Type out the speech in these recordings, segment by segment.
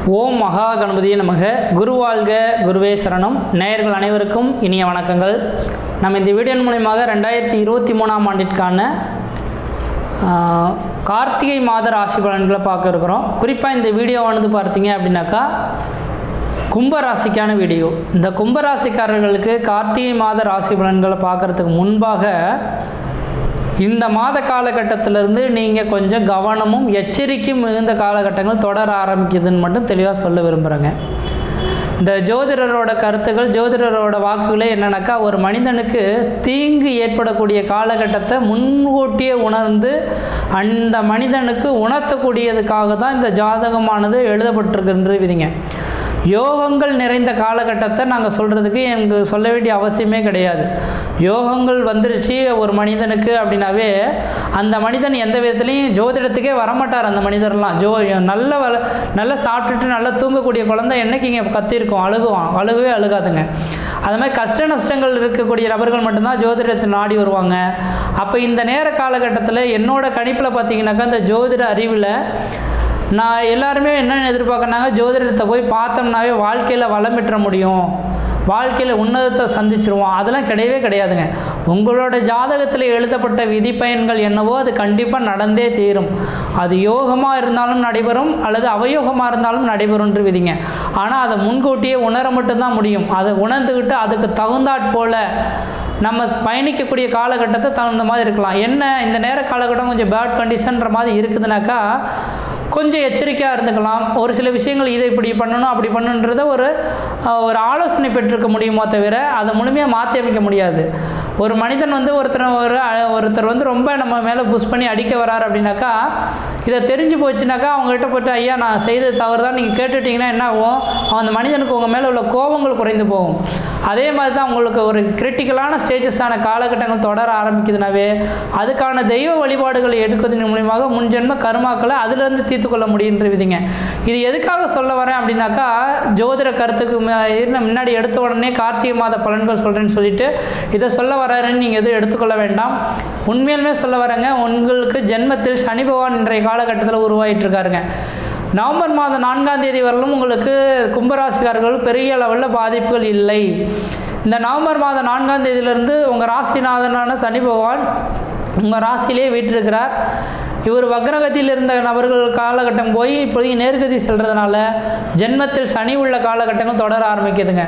ஓம் மகா கணபதியே நமக குருவாழ்க குருவே சரணம் நேயர்கள் அனைவருக்கும் இனிய வணக்கங்கள் நம்ம இந்த வீடியோ மூலயமாக ரெண்டாயிரத்தி இருபத்தி மூணாம் ஆண்டிற்கான ஆஹ், கார்த்திகை மாத ராசி பலன்களை பார்க்க இருக்கிறோம் குறிப்பாக இந்த வீடியோவானது பார்த்தீங்க அப்படின்னாக்கா கும்ப ராசிக்கான வீடியோ இந்த கும்ப ராசிக்காரர்களுக்கு கார்த்திகை மாத ராசி பலன்களை பார்க்கறதுக்கு முன்பாக இந்த மாத காலகட்டத்திலிருந்து நீங்கள் கொஞ்சம் கவனமும் எச்சரிக்கையும் மிகுந்த காலகட்டங்கள் தொடர ஆரம்பிக்குதுன்னு மட்டும் தெளிவாக சொல்ல விரும்புகிறேங்க இந்த ஜோதிடரோட கருத்துக்கள் ஜோதிடரோட வாக்குகளே என்னன்னாக்கா ஒரு மனிதனுக்கு தீங்கு ஏற்படக்கூடிய காலகட்டத்தை முன்கூட்டியே உணர்ந்து அந்த மனிதனுக்கு உணர்த்தக்கூடியதுக்காக தான் இந்த ஜாதகமானது எழுதப்பட்டிருக்குன்ற விதிங்க யோகங்கள் நிறைந்த காலகட்டத்தை நாங்கள் சொல்கிறதுக்கு எங்களுக்கு சொல்ல வேண்டிய அவசியமே கிடையாது யோகங்கள் வந்துருச்சு ஒரு மனிதனுக்கு அப்படின்னாவே அந்த மனிதன் எந்த விதத்துலையும் ஜோதிடத்துக்கே வரமாட்டார் அந்த மனிதர்லாம் ஜோ நல்ல வள நல்லா சாப்பிட்டுட்டு நல்லா தூங்கக்கூடிய குழந்தை என்னைக்கு இங்கே கத்திருக்கும் அழுகுவான் அழுகவே அழுகாதுங்க அது மாதிரி கஷ்ட நஷ்டங்கள் இருக்கக்கூடிய நபர்கள் மட்டும்தான் ஜோதிடத்தை நாடி வருவாங்க அப்போ இந்த நேர காலகட்டத்தில் என்னோட கணிப்பில் பார்த்தீங்கன்னாக்கா இந்த ஜோதிட அறிவில் நான் எல்லாருமே என்ன எதிர்பார்க்கறாங்க ஜோதிடத்தை போய் பார்த்தோம்னாவே வாழ்க்கையில் வளம் பெற்ற முடியும் வாழ்க்கையில் உன்னதத்தை சந்திச்சிருவோம் அதெல்லாம் கிடையவே கிடையாதுங்க உங்களோட ஜாதகத்தில் எழுதப்பட்ட விதி பயன்கள் என்னவோ அது கண்டிப்பாக நடந்தே தீரும் அது யோகமாக இருந்தாலும் நடைபெறும் அல்லது அவயோகமாக இருந்தாலும் நடைபெறும்ன்று விதிங்க ஆனால் அதை முன்கூட்டியே உணர மட்டும்தான் முடியும் அதை உணர்ந்துக்கிட்டு அதுக்கு தகுந்தாற் போல நம்ம பயணிக்கக்கூடிய காலகட்டத்தை தகுந்த மாதிரி இருக்கலாம் என்ன இந்த நேர காலகட்டம் கொஞ்சம் பேட் கண்டிஷன்ற மாதிரி இருக்குதுனாக்கா கொஞ்சம் எச்சரிக்கையாக இருந்துக்கலாம் ஒரு சில விஷயங்கள் இதை இப்படி பண்ணணும் அப்படி பண்ணணுன்றத ஒரு அஹ், ஒரு ஆலோசனை பெற்றிருக்க முடியுமோ தவிர அதை முழுமையாக மாற்றி அமைக்க முடியாது ஒரு மனிதன் வந்து ஒருத்தர் ஒரு அஹ், ஒருத்தர் வந்து ரொம்ப நம்ம மேலே புஷ் பண்ணி அடிக்க வராரு அப்படின்னாக்கா இதை தெரிஞ்சு போச்சுனாக்கா அவங்ககிட்ட போயிட்டு ஐயா நான் செய்தது தவறு தான் நீங்கள் கேட்டுட்டிங்கன்னா என்ன ஆகும் அந்த மனிதனுக்கு உங்கள் மேலே உள்ள கோபங்கள் குறைந்து போகும் அதே மாதிரி தான் உங்களுக்கு ஒரு கிரிட்டிக்கலான ஸ்டேஜஸான காலகட்டங்கள் தொடர ஆரம்பிக்குதுனாவே அதுக்கான தெய்வ வழிபாடுகளை எடுக்கிறதன் மூலியமாக முன்ஜென்ம கருமாக்களை அதிலிருந்து தீர்த்து கொள்ள முடியுன்ற விதிங்க இது எதுக்காக சொல்ல வரேன் அப்படின்னாக்கா ஜோதிட கருத்துக்கு ம- இருந்த முன்னாடி எடுத்த உடனே கார்த்திகை மாத பலன்கள் சொல்கிறேன்னு சொல்லிட்டு இதை சொல்ல வராருன்னு நீங்கள் எதுவும் எடுத்துக்கொள்ள வேண்டாம் உண்மையிலுமே சொல்ல வரேங்க உங்களுக்கு ஜென்மத்தில் சனி பகவான் இன்றைய காலகட்டத்தில் உருவாயிட்டு இருக்காருங்க நவம்பர் மாதம் நான்காம் தேதி வரலும் உங்களுக்கு கும்பராசிக்காரர்கள் பெரிய லெவலில் பாதிப்புகள் இல்லை இந்த நவம்பர் மாதம் நான்காம் தேதியிலிருந்து உங்கள் ராசிநாதனான சனி பகவான் உங்கள் ராசியிலே வீற்றிருக்கிறார் இவர் வக்ரகதியில் இருந்த நபர்கள் காலகட்டம் போய் இப்போதைக்கு நேர்கதி செல்றதுனால ஜென்மத்தில் சனி உள்ள காலகட்டங்கள் தொடர ஆரம்பிக்குதுங்க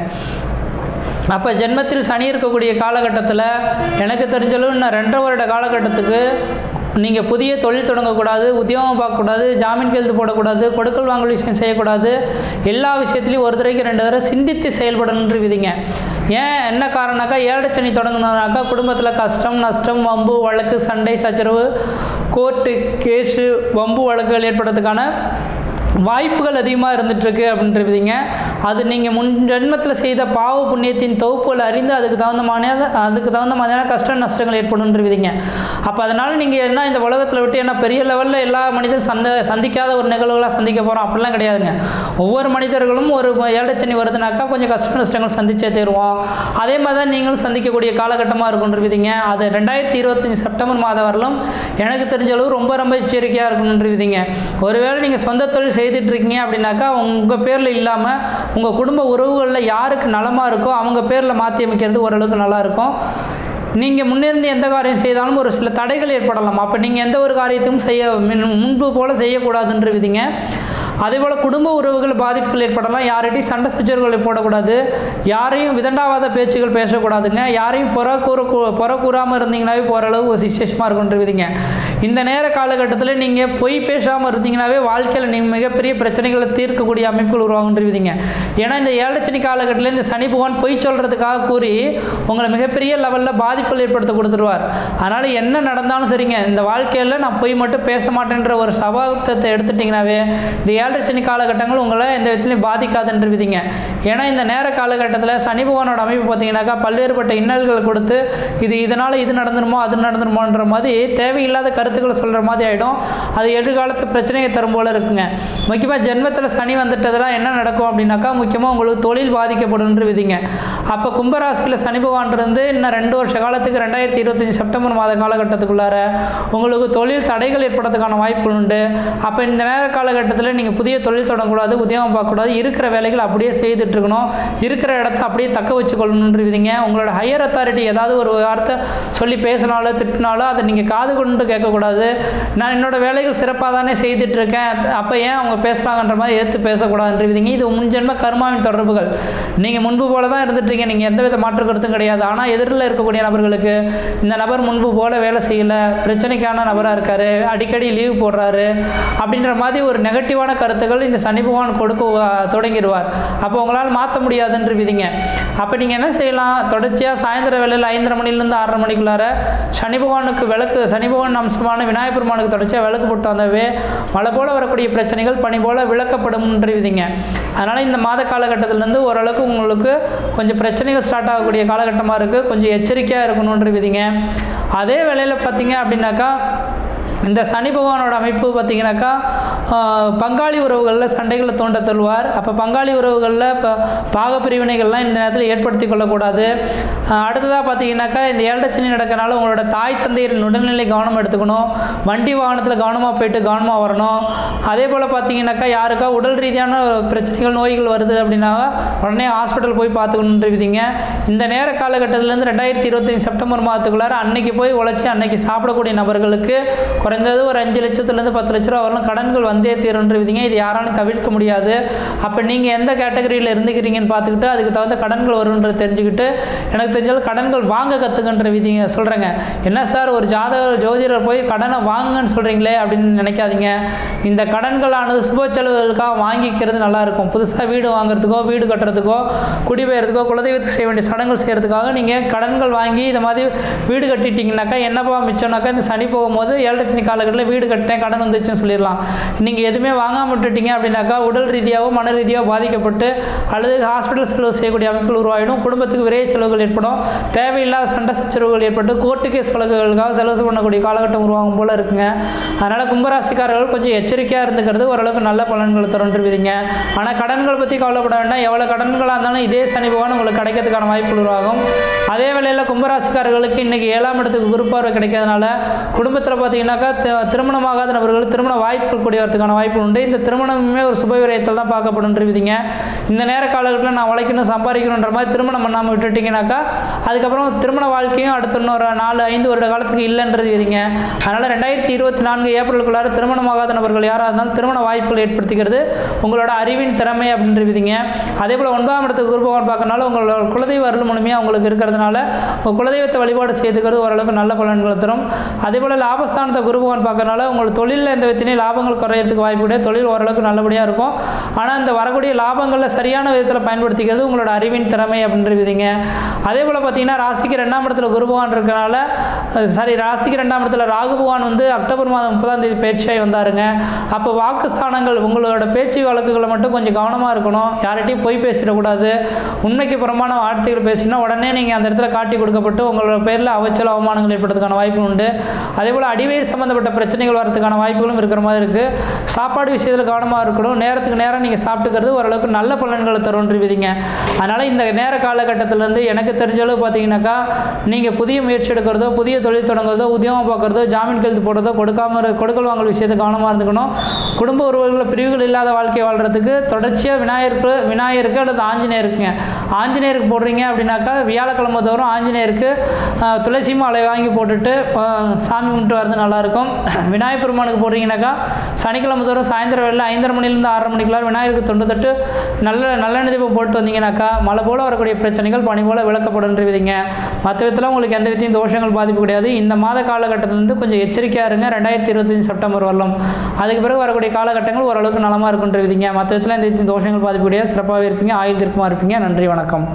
அப்போ ஜென்மத்தில் சனி இருக்கக்கூடிய காலகட்டத்தில் எனக்கு தெரிஞ்சளவு இன்னும் ரெண்டரை வருட காலகட்டத்துக்கு நீங்கள் புதிய தொழில் தொடங்கக்கூடாது உத்தியோகம் பார்க்கக்கூடாது ஜாமீன் கையெழுத்து போடக்கூடாது கொடுக்கல் வாங்கல் விஷயம் செய்யக்கூடாது எல்லா விஷயத்துலையும் ஒரு தடவைக்கு ரெண்டு தடவை சிந்தித்து செயல்படணுன்ற விதிங்க ஏன் என்ன காரணம்னாக்கா ஏழரை சனி தொடங்கணுனாக்கா குடும்பத்தில் கஷ்டம் நஷ்டம் வம்பு வழக்கு சண்டை சச்சரவு கோர்ட்டு கேஸு வம்பு வழக்குகள் ஏற்படுறதுக்கான வாய்ப்புகள் அதிகமாக இருந்துகிட்ருக்கு அப்படின்றவிதிங்க அது நீங்கள் முன் ஜென்மத்தில் செய்த பாவ புண்ணியத்தின் தொகுப்புகள் அறிந்து அதுக்கு தகுந்த மாதிரியான அதுக்கு தகுந்த மாதிரியான கஷ்ட நஷ்டங்கள் ஏற்படும்ன்றவிதிங்க அப்போ அதனால் நீங்கள் என்ன இந்த உலகத்தில் விட்டு என்ன பெரிய லெவலில் எல்லா மனிதரும் சந்த சந்திக்காத ஒரு நிகழ்வுகளாக சந்திக்க போகிறோம் அப்படிலாம் கிடையாதுங்க ஒவ்வொரு மனிதர்களும் ஒரு ஏழச்சனி வருதுனாக்கா கொஞ்சம் கஷ்ட நஷ்டங்கள் சந்திச்சே தருவோம் அதே மாதிரி தான் நீங்களும் சந்திக்கக்கூடிய காலகட்டமாக இருக்குன்றவிதிங்க அது ரெண்டாயிரத்தி இருபத்தஞ்சி செப்டம்பர் மாதம் வரலும் எனக்கு தெரிஞ்ச அளவு ரொம்ப ரொம்ப எச்சரிக்கையாக இருக்கணுன்றவிதிங்க ஒருவேளை நீங்கள் சொந்த தொழில் செய்துட்டு இருக்கீங்க அப்படின்னாக்கா உங்கள் பேரில் இல்லாமல் உங்கள் குடும்ப உறவுகளில் யாருக்கு நலமாக இருக்கோ அவங்க பேரில் மாற்றி அமைக்கிறது ஓரளவுக்கு நல்லா இருக்கும் நீங்கள் முன்னிருந்து எந்த காரியம் செய்தாலும் ஒரு சில தடைகள் ஏற்படலாம் அப்போ நீங்கள் எந்த ஒரு காரியத்தையும் செய்ய முன்- முன்பு போல் செய்யக்கூடாதுன்ற விதிங்க அதே போல் குடும்ப உறவுகள் பாதிப்புகள் ஏற்படலாம் யார்கிட்டையும் சண்டை சச்சரவுகளை போடக்கூடாது யாரையும் விதண்டாவாத பேச்சுகள் பேசக்கூடாதுங்க யாரையும் புற கூற புற கூறாமல் இருந்தீங்கன்னாவே போகிற அளவு ஒரு விசேஷமாக இருக்குன்ற விதிங்க இந்த நேர காலகட்டத்தில் நீங்கள் பொய் பேசாமல் இருந்தீங்கன்னாவே வாழ்க்கையில் நீங்கள் மிகப்பெரிய பிரச்சனைகளை தீர்க்கக்கூடிய அமைப்புகள் உருவாகுன்ற விதிங்க ஏன்னா இந்த ஏழச்சனி காலகட்டத்தில் இந்த சனி பகவான் பொய் சொல்கிறதுக்காக கூறி உங்களை மிகப்பெரிய லெவலில் பாதிப்புகள் ஏற்படுத்த கொடுத்துருவார் அதனால் என்ன நடந்தாலும் சரிங்க இந்த வாழ்க்கையில் நான் பொய் மட்டும் பேச மாட்டேன்ற ஒரு சபாப்தத்தை எடுத்துட்டிங்கனாவே இந்த ஏழரை சனி காலகட்டங்கள் உங்களை எந்த விதத்துலையும் பாதிக்காதுன்ற விதிங்க ஏன்னா இந்த நேர காலகட்டத்தில் சனி பகவானோட அமைப்பு பார்த்தீங்கன்னாக்கா பல்வேறுபட்ட இன்னல்களை கொடுத்து இது இதனால் இது நடந்துருமோ அது நடந்துருமோன்ற மாதிரி தேவையில்லாத கருத்துக்களை சொல்கிற மாதிரி ஆகிடும் அது எதிர்காலத்து பிரச்சனையை தரும் போல இருக்குங்க முக்கியமாக ஜென்மத்தில் சனி வந்துட்டதெல்லாம் என்ன நடக்கும் அப்படின்னாக்கா முக்கியமாக உங்களுக்கு தொழில் பாதிக்கப்படும்ன்ற விதிங்க அப்போ கும்பராசியில் சனி பகவான் இருந்து இன்னும் ரெண்டு வருஷ காலத்துக்கு ரெண்டாயிரத்தி இருபத்தஞ்சி செப்டம்பர் மாத காலகட்டத்துக்குள்ளார உங்களுக்கு தொழில் தடைகள் ஏற்படுறதுக்கான வாய்ப்புகள் உண்டு அப்போ இந்த நேர காலகட்டத்தில் நீங்கள் நீங்கள் புதிய தொழில் தொடங்கக்கூடாது உத்தியோகம் பார்க்கக்கூடாது இருக்கிற வேலைகள் அப்படியே செய்துட்டு இருக்கணும் இருக்கிற இடத்த அப்படியே தக்க வச்சுக்கொள்ளணுன்றீங்க உங்களோட ஹையர் அத்தாரிட்டி ஏதாவது ஒரு வார்த்தை சொல்லி பேசினாலோ திட்டினாலோ அதை நீங்கள் காது கொண்டு கேட்கக்கூடாது நான் என்னோட வேலைகள் சிறப்பாக தானே செய்துட்டு இருக்கேன் அப்போ ஏன் அவங்க பேசுகிறாங்கன்ற மாதிரி ஏற்று பேசக்கூடாதுன்றீங்க இது முன்ஜென்ம கர்மாவின் தொடர்புகள் நீங்கள் முன்பு போல தான் இருந்துட்டீங்க நீங்கள் எந்தவித மாற்று கருத்தும் கிடையாது ஆனால் எதிரில் இருக்கக்கூடிய நபர்களுக்கு இந்த நபர் முன்பு போல வேலை செய்யலை பிரச்சனைக்கான நபராக இருக்கார் அடிக்கடி லீவ் போடுறாரு அப்படின்ற மாதிரி ஒரு நெகட்டிவான கருத்துக்கள் இந்த சனி பகவான் கொடுக்க அஹ், தொடங்கிடுவார் அப்போ உங்களால் மாற்ற முடியாதுன்றவிதிங்க அப்போ நீங்கள் என்ன செய்யலாம் தொடர்ச்சியாக சாயந்தர வேளையில் ஐந்தரை மணிலேருந்து ஆறரை மணிக்குள்ளார சனி பகவானுக்கு விளக்கு சனி பகவான் அம்சமான விநாயகர் பெருமானுக்கு தொடர்ச்சியாக விளக்கு போட்டு வந்தவே மழை போல வரக்கூடிய பிரச்சனைகள் பனி போல விளக்கப்படும்ன்றவிதிங்க அதனால் இந்த மாத காலகட்டத்திலேருந்து ஓரளவுக்கு உங்களுக்கு கொஞ்சம் பிரச்சனைகள் ஸ்டார்ட் ஆகக்கூடிய காலகட்டமாக இருக்குது கொஞ்சம் எச்சரிக்கையாக இருக்கணுன்றவிதிங்க அதே வேளையில் பார்த்தீங்க அப்படின்னாக்கா இந்த சனி பகவானோட அமைப்பு பார்த்தீங்கன்னாக்கா ஆஹ், பங்காளி உறவுகளில் சண்டைகளை தோண்ட தருவார் அப்போ பங்காளி உறவுகளில் இப்போ பாக பிரிவினைகள்லாம் இந்த நேரத்தில் ஏற்படுத்தி கொள்ளக்கூடாது ஆஹ், அடுத்ததாக பார்த்தீங்கன்னாக்கா இந்த ஏழரை சனி நடக்கனால உங்களோட தாய் தந்தையரின் உடல்நிலை கவனம் எடுத்துக்கணும் வண்டி வாகனத்தில் கவனமாக போயிட்டு கவனமாக வரணும் அதே போல் பார்த்தீங்கன்னாக்கா யாருக்கா உடல் ரீதியான பிரச்சனைகள் நோய்கள் வருது அப்படின்னா உடனே ஹாஸ்பிட்டல் போய் பார்த்துக்கணுன்றீங்க இந்த நேர காலகட்டத்திலேருந்து ரெண்டாயிரத்தி இருபத்தஞ்சி செப்டம்பர் மாதத்துக்குள்ளார அன்னைக்கு போய் உழைச்சி அன்னைக்கு சாப்பிடக்கூடிய நபர்களுக்கு குறைந்தது ஒரு அஞ்சு லட்சத்துலேருந்து பத்து லட்ச ரூபா வரலாம் கடன்கள் வந்தே தீருன்றவிதிங்க இது யாராலும் தவிர்க்க முடியாது அப்போ நீங்கள் எந்த கேட்டகரியில் இருந்துக்கிறீங்கன்னு பார்த்துக்கிட்டு அதுக்கு தகுந்த கடன்கள் வரும்ன்றது தெரிஞ்சுக்கிட்டு எனக்கு தெரிஞ்சாலும் கடன்கள் வாங்க கற்றுக்கன்ற விதிங்க சொல்கிறேங்க என்ன சார் ஒரு ஜாதகர் ஜோதிடர் போய் கடனை வாங்குங்கன்னு சொல்கிறீங்களே அப்படின்னு நினைக்காதீங்க இந்த கடன்களானது சுப செலவுகளுக்காக வாங்கிக்கிறது நல்லா இருக்கும் புதுசாக வீடு வாங்குறதுக்கோ வீடு கட்டுறதுக்கோ குடிபெயர்றதுக்கோ குலதெய்வத்துக்கு செய்ய வேண்டிய சடங்குகள் செய்கிறதுக்காக நீங்கள் கடன்கள் வாங்கி இந்த மாதிரி வீடு கட்டிட்டீங்கனாக்கா என்னப்பா மிச்சம்னாக்கா இந்த சனி போகும்போது ஏழரை சனி காலகட்டத்தில் வீடு கட்டினேன் கடன் வந்துச்சுன்னு சொல்லிடலாம் நீங்கள் எதுவுமே வாங்காம விட்டுட்டீங்க அப்படின்னாக்கா உடல் ரீதியாகவோ மன ரீதியாகவோ பாதிக்கப்பட்டு அல்லது ஹாஸ்பிட்டல் செலவு செய்யக்கூடிய அமைப்புகள் உருவாகிடும் குடும்பத்துக்கு விரைய செலவுகள் ஏற்படும் தேவையில்லாத சண்டை சச்சரவுகள் ஏற்பட்டு கோர்ட்டு கேஸ் வழக்குகளுக்காக செலவு பண்ணக்கூடிய காலகட்டம் உருவாகும் போல இருக்குங்க அதனால் கும்பராசிக்காரர்கள் கொஞ்சம் எச்சரிக்கையாக இருந்துக்கிறது ஓரளவுக்கு நல்ல பலன்களை தருன்றுவீங்க ஆனால் கடன்கள் பற்றி கவலைப்பட வேண்டாம் எவ்வளோ கடன்களாக இருந்தாலும் இதே சனி பகவான் உங்களுக்கு கிடைக்கிறதுக்கான வாய்ப்புகள் உருவாகும் அதே வேளையில் கும்பராசிக்காரர்களுக்கு இன்றைக்கி ஏழாம் இடத்துக்கு குரு பார்வை கிடைக்கிறதுனால குடும்பத்தில் பார்த்தீங்கன்னாக்கா தி- திருமணமாகாத நபர்கள் திருமண வாய்ப்புகள் கூடிய வரதுக்கான வாய்ப்பு உண்டு இந்த திருமணமே ஒரு சுப விரயத்தில் தான் பார்க்கப்படுன்றீங்க இந்த நேர காலகட்டத்தில் நான் உழைக்கணும் சம்பாதிக்கணுன்ற மாதிரி திருமணம் பண்ணாமல் விட்டுட்டீங்கன்னாக்கா அதுக்கப்புறம் திருமண வாழ்க்கையும் அடுத்த இன்னொரு நாலு ஐந்து வருட காலத்துக்கு இல்லைன்றது விதிங்க அதனால் ரெண்டாயிரத்தி இருபத்தி நான்கு ஏப்ரலுக்குள்ளார திருமணமாகாத நபர்கள் யாராக இருந்தாலும் திருமண வாய்ப்புகள் ஏற்படுத்திக்கிறது உங்களோட அறிவின் திறமை அப்படின்ற விதிங்க அதே போல் ஒன்பதாம் இடத்துக்கு குரு பகவான் பார்க்கறனால உங்களோட குலதெய்வ அருள் முழுமையாக உங்களுக்கு இருக்கிறதுனால உங்கள் குலதெய்வத்தை வழிபாடு செய்துக்கிறது ஓரளவுக்கு நல்ல பலன்களை தரும் அதே போல் லாபஸ்தானத்தை குரு பகவான் பார்க்கறனால உங்கள் தொழிலில் எந்த விதத்திலையும் லாபங்கள் குறையிறதுக்கு வாய்ப்பு கிடையாது தொழில் ஓரளவுக்கு நல்லபடியாக இருக்கும் ஆனால் இந்த வரக்கூடிய லாபங்களில் சரியான விதத்தில் பயன்படுத்திக்கிறது உங்களோட அறிவின் திறமை அப்படின்ற விதிங்க அதே போல் பார்த்தீங்கன்னா ராசிக்கு ரெண்டாம் இடத்துல குரு பகவான் இருக்கனால சாரி ராசிக்கு ரெண்டாம் இடத்துல ராகு பகவான் வந்து அக்டோபர் மாதம் முப்பதாம் தேதி பேச்சாகி வந்தாருங்க அப்போ வாக்குஸ்தானங்கள் உங்களோட பேச்சு வழக்குகளை மட்டும் கொஞ்சம் கவனமாக இருக்கணும் யார்கிட்டையும் பொய் பேசிடக்கூடாது உண்மைக்கு புறமான வார்த்தைகள் பேசினா உடனே நீங்கள் அந்த இடத்துல காட்டி கொடுக்கப்பட்டு உங்களோட பேரில் அவச்சல் அவமானங்கள் ஏற்படுறதுக்கான வாய்ப்பு உண்டு அதே போல் அடிவயிறு சம்மந்தப்பட்ட பிரச்சனைகள் வரதுக்கான வாய்ப்புகளும் இருக்கிற மாதிரி இருக்குது சாப்பாடு விஷயத்தில் கவனமாக இருக்கணும் நேரத்துக்கு நேரம் நீங்கள் சாப்பிட்டுக்கிறது ஓரளவுக்கு நல்ல பலன்களை தரும்ன்றீங்க அதனால் இந்த நேர காலகட்டத்திலேருந்து எனக்கு தெரிஞ்ச அளவு பார்த்தீங்கன்னாக்கா நீங்கள் புதிய முயற்சி எடுக்கிறதோ புதிய தொழில் தொடங்குறதோ உத்தியோகம் பார்க்குறதோ ஜாமீன் கழுத்து போடுறதோ கொடுக்காம இரு- கொடுக்கல் வாங்கல் விஷயத்தை கவனமாக இருந்துக்கணும் குடும்ப உறவுகளில் பிரிவுகள் இல்லாத வாழ்க்கை வாழ்கிறதுக்கு தொடர்ச்சியாக விநாயகருக்கு விநாயகருக்கு அல்லது ஆஞ்சநேயருக்குங்க ஆஞ்சநேயருக்கு போடுறீங்க அப்படின்னாக்கா வியாழக்கிழமை தோறும் ஆஞ்சநேயருக்கு ஆஹ், துளசி மாலை வாங்கி போட்டுட்டு ஆஹ், சாமி கும்பிட்டு வரது நல்லாயிருக்கும் விநாயகர் பெருமானுக்கு போடுறீங்கன்னாக்கா சனிக்கிழமை தோறும் சாயந்தரம் வேலை ஐந்தரை மணிலேருந்து ஆறரை மணிக்குள்ளார விநாயகருக்கு தொண்டு தட்டு நல்ல நல்லெண்ணெய் தீபம் போட்டு வந்தீங்கன்னாக்கா மழை போல் வரக்கூடிய பிரச்சனைகள் பனி போல் விளக்கப்படுன்றீங்க மற்ற விதத்தில் உங்களுக்கு எந்த விதத்தையும் தோஷங்கள் பாதிப்பு கிடையாது இந்த மாத காலகட்டத்திலேருந்து கொஞ்சம் எச்சரிக்கையாக இருங்க ரெண்டாயிரத்தி இருபத்தஞ்சி செப்டம்பர் வரலாம் அதுக்கு பிறகு வரக்கூடிய காலகட்டங்கள் ஓரளவுக்கு நலமாக இருக்குன்றீங்க மற்ற விதத்தில் எந்த விதத்தையும் தோஷங்கள் பாதிப்பு கிடையாது சிறப்பாகவே இருப்பீங்க ஆயுள் திருப்பமாக இருப்பீங்க நன்றி வணக்கம்